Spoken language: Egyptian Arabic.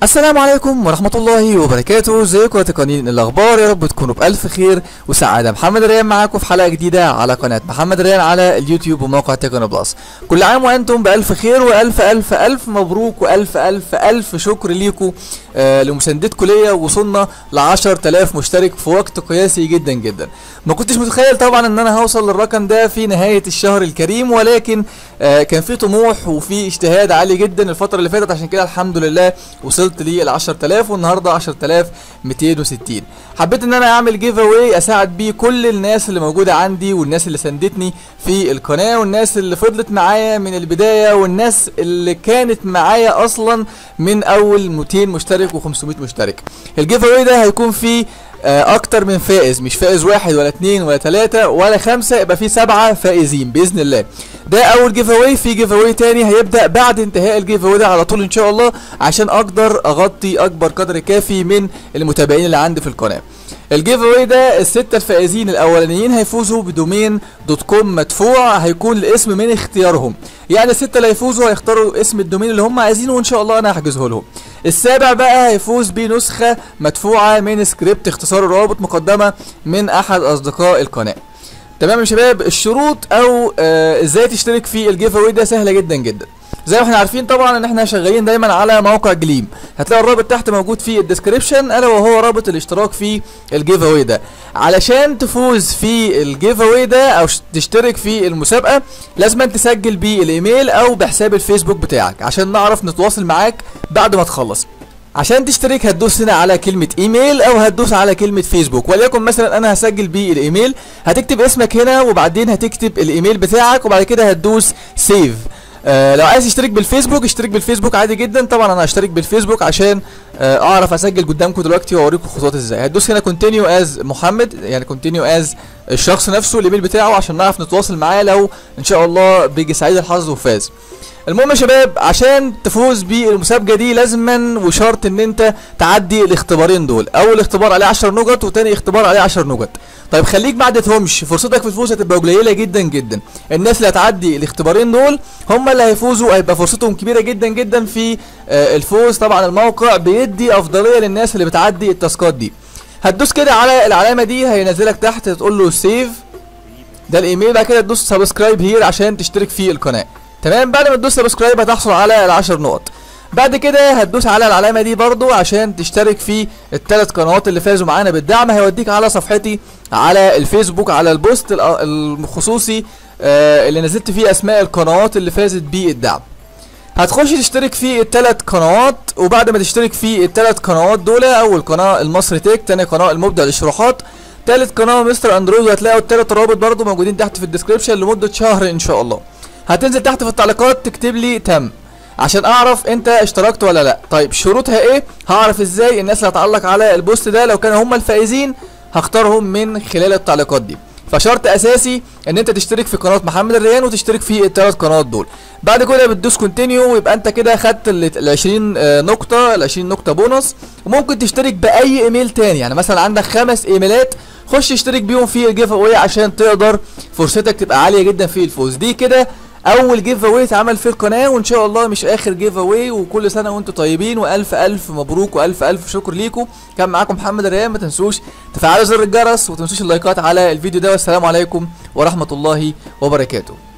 السلام عليكم ورحمة الله وبركاته ازيكم يا تقنيين الاخبار يا رب تكونوا بألف خير وسعادة محمد ريان معاكم في حلقة جديدة على قناة محمد ريان على اليوتيوب وموقع تقني بلس كل عام وانتم بألف خير والف الف الف مبروك والف الف الف شكر ليكم آه لمساندتكم ليا ووصلنا ل 10000 مشترك في وقت قياسي جدا جدا ما كنتش متخيل طبعا ان انا هوصل للرقم ده في نهاية الشهر الكريم ولكن آه كان في طموح وفي اجتهاد عالي جدا الفترة اللي فاتت عشان كده الحمد لله وصلت لل 10000 والنهارده 10260 حبيت ان انا اعمل جيف اواي اساعد بيه كل الناس اللي موجوده عندي والناس اللي ساندتني في القناه والناس اللي فضلت معايا من البدايه والناس اللي كانت معايا اصلا من اول 200 مشترك و500 مشترك الجيف اواي ده هيكون فيه آه، اكتر من فائز مش فائز واحد ولا اتنين ولا تلاتة ولا خمسة يبقى في سبعة فائزين باذن الله ده اول جيف اواي في جيف اواي تاني هيبدا بعد انتهاء الجيف اواي ده على طول ان شاء الله عشان اقدر اغطي اكبر قدر كافي من المتابعين اللي عندي في القناه الجيف اواي ده الستة الفائزين الاولانيين هيفوزوا بدومين دوت كوم مدفوع هيكون الاسم من اختيارهم يعني الستة اللي هيفوزوا هيختاروا اسم الدومين اللي هم عايزينه وان شاء الله انا هحجزه لهم السابع بقى هيفوز بنسخة مدفوعة من سكريبت اختصار الروابط مقدمة من احد اصدقاء القناة تمام يا شباب الشروط او آه ازاي تشترك في الجيف اواي ده سهله جدا جدا زي ما احنا عارفين طبعا ان احنا شغالين دايما على موقع جليم هتلاقي الرابط تحت موجود في الديسكريبشن الا وهو رابط الاشتراك في الجيف اواي ده علشان تفوز في الجيف اواي ده او ش- تشترك في المسابقه لازم تسجل بالايميل او بحساب الفيسبوك بتاعك عشان نعرف نتواصل معاك بعد ما تخلص عشان تشترك هتدوس هنا على كلمة ايميل او هتدوس على كلمة فيسبوك وليكن مثلا انا هسجل بالايميل هتكتب اسمك هنا وبعدين هتكتب الايميل بتاعك وبعد كده هتدوس سيف آه لو عايز تشترك بالفيسبوك اشترك بالفيسبوك عادي جدا طبعا انا هشترك بالفيسبوك عشان آه اعرف اسجل قدامكم دلوقتي واوريكم الخطوات ازاي هتدوس هنا كونتينيو از محمد يعني كونتينيو از الشخص نفسه الايميل بتاعه عشان نعرف نتواصل معاه لو ان شاء الله بيجي سعيد الحظ وفاز المهم يا شباب عشان تفوز بالمسابقه دي لازما وشرط ان انت تعدي الاختبارين دول اول اختبار عليه 10 نقط وتاني اختبار عليه 10 نقط طيب خليك ما عدتهمش فرصتك في الفوز هتبقى قليله جدا جدا الناس اللي هتعدي الاختبارين دول هم اللي هيفوزوا هيبقى فرصتهم كبيره جدا جدا في آه، الفوز طبعا الموقع بيدي افضليه للناس اللي بتعدي التاسكات دي هتدوس كده على العلامه دي هينزلك تحت تقول له سيف ده الايميل بعد كده تدوس سبسكرايب هير عشان تشترك في القناه تمام بعد ما تدوس سبسكرايب هتحصل على العشر نقط بعد كده هتدوس على العلامه دي برضو عشان تشترك في الثلاث قنوات اللي فازوا معانا بالدعم هيوديك على صفحتي على الفيسبوك على البوست الأ- الخصوصي آه، اللي نزلت فيه اسماء القنوات اللي فازت بالدعم هتخش تشترك في الثلاث قنوات وبعد ما تشترك في الثلاث قنوات دول اول قناه المصري تيك تاني قناه المبدع للشروحات تالت قناه مستر اندرويد وهتلاقوا الثلاث روابط برضو موجودين تحت في الديسكريبشن لمده شهر ان شاء الله هتنزل تحت في التعليقات تكتب لي تم عشان اعرف انت اشتركت ولا لا طيب شروطها ايه هعرف ازاي الناس اللي هتعلق على البوست ده لو كانوا هم الفائزين هختارهم من خلال التعليقات دي فشرط اساسي ان انت تشترك في قناه محمد الريان وتشترك في الثلاث قنوات دول بعد كده بتدوس كونتينيو ويبقى انت كده خدت ال 20 آه، نقطه ال 20 نقطه بونص وممكن تشترك باي ايميل تاني يعني مثلا عندك خمس ايميلات خش اشترك بيهم في الجيف اواي عشان تقدر فرصتك تبقى عاليه جدا في الفوز دي كده اول جيف اواي اتعمل في القناه وان شاء الله مش اخر جيف اواي وكل سنه وانتم طيبين والف الف مبروك والف الف شكر ليكم كان معاكم محمد الريان ما تنسوش تفعلوا زر الجرس وتنسوش اللايكات على الفيديو ده والسلام عليكم ورحمه الله وبركاته